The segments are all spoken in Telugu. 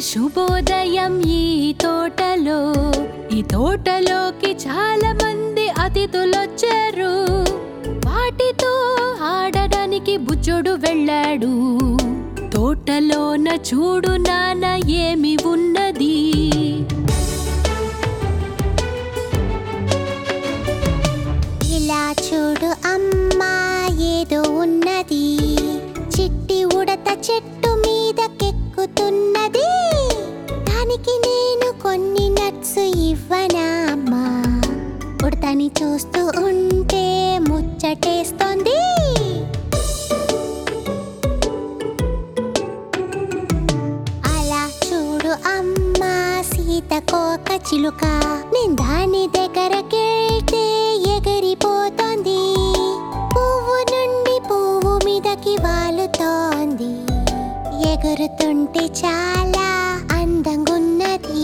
శుభోదయం ఈ తోటలో ఈ తోటలోకి చాలా మంది అతిథులొచ్చారు వాటితో ఆడడానికి బుజ్జుడు వెళ్ళాడు తోటలోన చూడు నాన్న ఏమి ఉన్నది ఇలా చూడు అమ్మా ఏదో ఉన్నది చిట్టి ఉడత చెట్టు మీదకెక్కుతున్నది దానికి నేను కొన్ని నట్స్ ఇవ్వనా అమ్మా ఉడతని చూస్తూ ఉంటే ముచ్చటేస్తోంది అలా చూడు అమ్మా సీతకోక చిలుక నేను దాని దగ్గరకెళ్తే ఎగిరిపోతోంది పువ్వు నుండి పువ్వు మీదకి వాలుతోంది ఎగురుతుంటే చాలా అందంగున్నది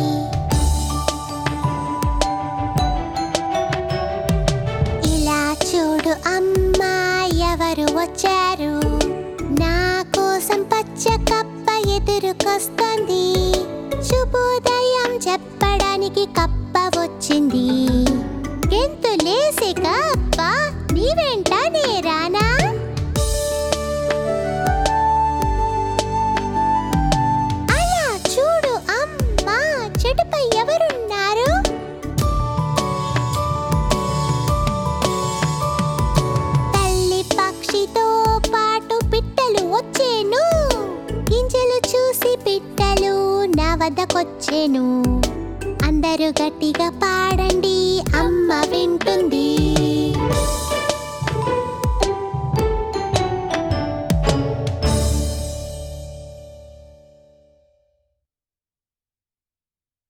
ఇలా చూడు అమ్మా ఎవరు వచ్చారు నా కోసం పచ్చ కప్ప ఎదురుకొస్తుంది శుభోదయం చెప్పడానికి కప్ప వచ్చింది గెంతులేసి కప్ప నీవెంట నేరానా అలా చూడు అమ్మా చెట్టుపై ఎవరున్నారు తల్లి పక్షితో పాటు పిట్టలు వచ్చేను గింజలు చూసి పిట్టలు నా వద్దకొచ్చేను అందరూ గట్టిగా పాడండి అమ్మ వింటుంది